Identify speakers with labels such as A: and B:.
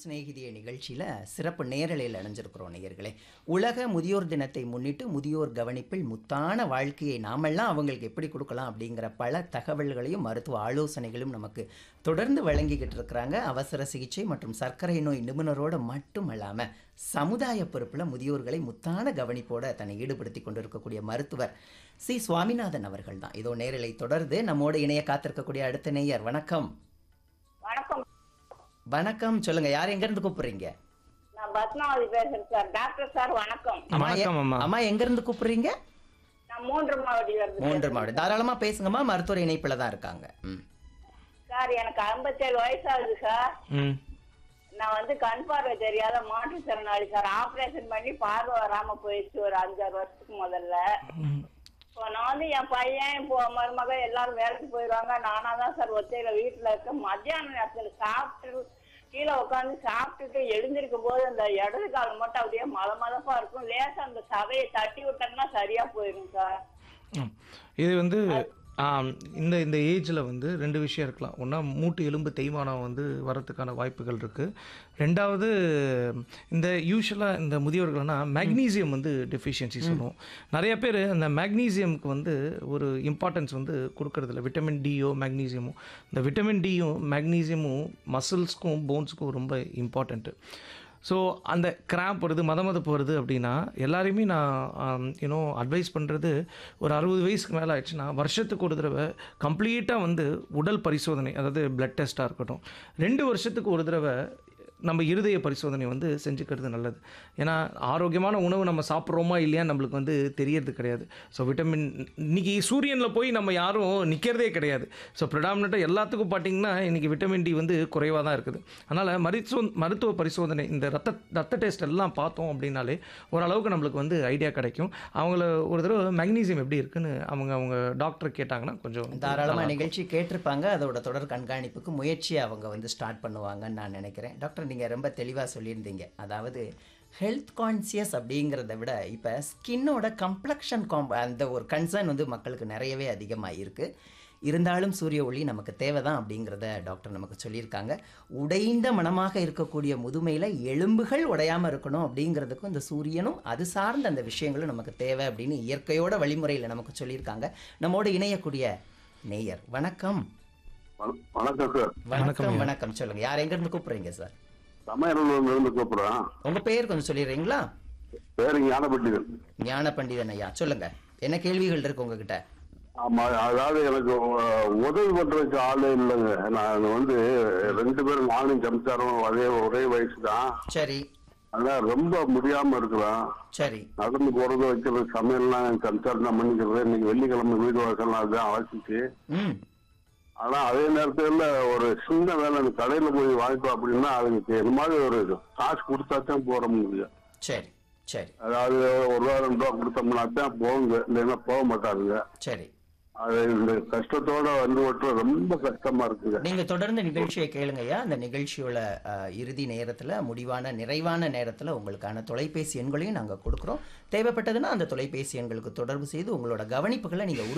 A: சிநேகிதிய நிகழ்ச்சியில் சிறப்பு நேரலையில் இணைஞ்சிருக்கிறோம் நேயர்களே உலக முதியோர் தினத்தை முன்னிட்டு முதியோர் கவனிப்பில் முத்தான வாழ்க்கையை நாமெல்லாம் அவங்களுக்கு எப்படி கொடுக்கலாம் அப்படிங்கிற பல தகவல்களையும் மருத்துவ ஆலோசனைகளும் நமக்கு தொடர்ந்து வழங்கிக்கிட்டு இருக்கிறாங்க அவசர சிகிச்சை மற்றும் சர்க்கரை நோய் நிபுணரோடு மட்டும் இல்லாமல் சமுதாய பொறுப்பில் முதியோர்களை முத்தான கவனிப்போட தன்னை ஈடுபடுத்தி கொண்டிருக்கக்கூடிய மருத்துவர் சி சுவாமிநாதன் அவர்கள் தான் இதோ நேரலை தொடர்ந்து நம்மோடு இணைய காத்திருக்கக்கூடிய அடுத்த நேயர் வணக்கம்
B: வணக்கம்
A: வணக்கம் சொல்லுங்க யார் எங்க இருந்து கூப்பிடுறீங்க
B: நான் பத்மாவதி பேசுறேன் சார் டாக்டர் சார் வணக்கம்
A: அம்மா, எ-
C: வணக்கம் அம்மா.
A: அம்மா எங்க இருந்து கூப்பிடுறீங்க
B: நான் மூன்று மாவட்டியில இருந்து
A: மூன்று மாவட்டம் தாராளமா பேசுங்கம்மா மருத்துவர் இணைப்புல தான் இருக்காங்க ம்.
B: சார் எனக்கு ஐம்பத்தேழு வயசாகுது சார்
C: ம்
B: நான் வந்து கண் பார்வை தெரியாத மாற்றுத்திறனாளி சார் ஆபரேஷன் பண்ணி பார்வை வராம போயிடுச்சு ஒரு அஞ்சாறு வருஷத்துக்கு முதல்ல
C: ம்.
B: இப்போ நான் வந்து என் பையன் இப்போ மருமக எல்லாரும் வேலைக்கு போயிடுவாங்க நானா தான் சார் ஒத்தையில வீட்டுல இருக்க மத்தியான நேரத்துல சாப்பிட்டு கீழே உட்காந்து சாப்பிட்டுட்டு எழுந்திருக்கும் போது அந்த இடது காலம் மட்டும் அப்படியே மத மதப்பா இருக்கும் லேசா அந்த சதையை தட்டி விட்டோம்னா சரியா போயிடும் சார்
C: ம். இது வந்து ஆம், இந்த இந்த ஏஜில் வந்து ரெண்டு விஷயம் இருக்கலாம் ஒன்றா மூட்டு எலும்பு தேய்மானம் வந்து வரத்துக்கான வாய்ப்புகள் இருக்குது ரெண்டாவது இந்த யூஸ்வலாக இந்த முதியோர்கள்னா மேக்னீசியம் வந்து டெஃபிஷியன்சி சொல்லுவோம் நிறைய பேர் அந்த மேக்னீசியம்க்கு வந்து ஒரு இம்பார்ட்டன்ஸ் வந்து கொடுக்கறதில்ல விட்டமின் டியோ மேக்னீசியமோ இந்த விட்டமின் டியும் மேக்னீசியமும் மசில்ஸ்க்கும் போன்ஸுக்கும் ரொம்ப இம்பார்ட்டண்ட்டு ஸோ அந்த கிராம்ப் வருது மதமதப்பு வருது அப்படின்னா எல்லாரையுமே நான் யூனோ அட்வைஸ் பண்ணுறது ஒரு அறுபது வயசுக்கு மேலே ஆயிடுச்சுன்னா வருஷத்துக்கு ஒரு தடவை கம்ப்ளீட்டாக வந்து உடல் பரிசோதனை அதாவது பிளட் டெஸ்ட்டாக இருக்கட்டும் ரெண்டு வருஷத்துக்கு ஒரு தடவை நம்ம இருதய பரிசோதனை வந்து செஞ்சுக்கிறது நல்லது ஏன்னா ஆரோக்கியமான உணவு நம்ம சாப்பிட்றோமா இல்லையா நம்மளுக்கு வந்து தெரியறது கிடையாது ஸோ விட்டமின் இன்னைக்கு சூரியனில் போய் நம்ம யாரும் நிற்கிறதே கிடையாது ஸோ ப்ரிடாமினட்டாக எல்லாத்துக்கும் பார்த்தீங்கன்னா இன்றைக்கி விட்டமின் டி வந்து குறைவாக தான் இருக்குது அதனால் மருத்துவ மருத்துவ பரிசோதனை இந்த ரத்த ரத்த டெஸ்ட் எல்லாம் பார்த்தோம் அப்படின்னாலே ஓரளவுக்கு நம்மளுக்கு வந்து ஐடியா கிடைக்கும் அவங்கள ஒரு தடவை மெக்னீசியம் எப்படி இருக்குன்னு அவங்க அவங்க டாக்டர் கேட்டாங்கன்னா கொஞ்சம்
A: தாராளமா நிகழ்ச்சி கேட்டிருப்பாங்க அதோட தொடர் கண்காணிப்புக்கு முயற்சியை அவங்க வந்து ஸ்டார்ட் பண்ணுவாங்கன்னு நான் நினைக்கிறேன் டாக்டர் நீங்க ரொம்ப தெளிவா சொல்லியிருந்தீங்க அதாவது ஹெல்த் கான்சியஸ் அப்படிங்கிறத விட இப்போ ஸ்கின்னோட கம்ப்ளக்ஷன் காம் அந்த ஒரு கன்சர்ன் வந்து மக்களுக்கு நிறையவே அதிகமாக இருக்கு இருந்தாலும் சூரிய ஒளி நமக்கு தேவைதான் அப்படிங்கிறத டாக்டர் நமக்கு சொல்லியிருக்காங்க உடைந்த மனமாக இருக்கக்கூடிய முதுமையில் எலும்புகள் உடையாமல் இருக்கணும் அப்படிங்கிறதுக்கும் இந்த சூரியனும் அது சார்ந்த அந்த விஷயங்களும் நமக்கு தேவை அப்படின்னு இயற்கையோட வழிமுறையில் நமக்கு சொல்லியிருக்காங்க நம்மோடு இணையக்கூடிய நேயர் வணக்கம்
D: வண- வணக்கம் சார்
A: வணக்கம் வணக்கம் சொல்லுங்க யார் எங்க இருந்து கூப்பிடுறீங்க சார்
D: சமையலூர்ல இருந்து கூப்பிடுறேன்
A: உங்க பெயர் கொஞ்சம் சொல்லிடுறீங்களா
D: பேரு ஞானப்பட்டிகள்
A: ஞான பண்டிதன் ஐயா சொல்லுங்க என்ன கேள்விகள் இருக்கு உங்ககிட்ட
D: ஆமா அதாவது எனக்கு உ- உதவி பண்றதுக்கு ஆளே இல்லைங்க நான் வந்து ரெண்டு பேரும் நானும் சம்சாரம் அதே ஒரே வயசு தான்
A: சரி
D: அதான் ரொம்ப முடியாம இருக்கிறேன்
A: சரி
D: நடந்து போறது வைக்கிறது சமையல்லாம் என் சம்சாரம் தான் பண்ணிக்கிறது இன்னைக்கு வெள்ளிக்கிழமை வீடு வாசல் அதுதான் அழைச்சிச்சு
A: ம்
D: ஆனா அதே நேரத்துல ஒரு சின்ன வேலை அந்த கடையில போய் வாங்கிட்டோம் அப்படின்னா அதுக்கு இந்த மாதிரி ஒரு காசு கொடுத்தா தான் போட முடியும்
A: சரி சரி
D: அதாவது ஒரு ரூபா ரெண்டு ரூபா கொடுத்தோம்னா தான் போகுங்க இல்லைன்னா போக மாட்டாங்க
A: சரி
D: அது இந்த கஷ்டத்தோட வந்து ஓட்டுற ரொம்ப கஷ்டமா இருக்குங்க
A: நீங்க தொடர்ந்து நிகழ்ச்சியை கேளுங்க ஐயா அந்த நிகழ்ச்சியோட அஹ், இறுதி நேரத்துல முடிவான நிறைவான நேரத்துல உங்களுக்கான தொலைபேசி எண்களையும் நாங்க கொடுக்குறோம் தேவைப்பட்டதுன்னா அந்த தொலைபேசி எண்களுக்கு தொடர்பு செய்து உங்களோட கவனிப்புகளை நீங்க